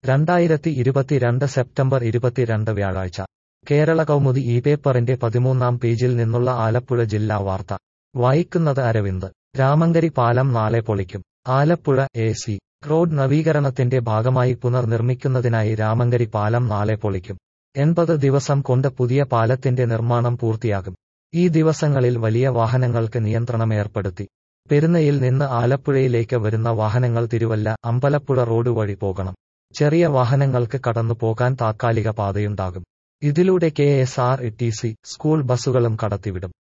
രണ്ടായിരത്തി ഇരുപത്തിരണ്ട് സെപ്റ്റംബർ ഇരുപത്തിരണ്ട് വ്യാഴാഴ്ച കേരള കൗമുദി ഈ പേപ്പറിന്റെ പതിമൂന്നാം പേജിൽ നിന്നുള്ള ആലപ്പുഴ ജില്ലാ വാർത്ത വായിക്കുന്നത് അരവിന്ദ് രാമങ്കരി പാലം നാളെ പൊളിക്കും ആലപ്പുഴ എ സി റോഡ് നവീകരണത്തിന്റെ ഭാഗമായി പുനർനിർമ്മിക്കുന്നതിനായി രാമങ്കരി പാലം നാളെ പൊളിക്കും എൺപത് ദിവസം കൊണ്ട് പുതിയ പാലത്തിന്റെ നിർമ്മാണം പൂർത്തിയാകും ഈ ദിവസങ്ങളിൽ വലിയ വാഹനങ്ങൾക്ക് നിയന്ത്രണം ഏർപ്പെടുത്തി പെരുന്നയിൽ നിന്ന് ആലപ്പുഴയിലേക്ക് വരുന്ന വാഹനങ്ങൾ തിരുവല്ല അമ്പലപ്പുഴ റോഡ് വഴി പോകണം ചെറിയ വാഹനങ്ങൾക്ക് കടന്നു പോകാൻ താത്കാലിക പാതയുണ്ടാകും ഇതിലൂടെ K S R T C school ബസ്സുകളും കടത്തിവിടും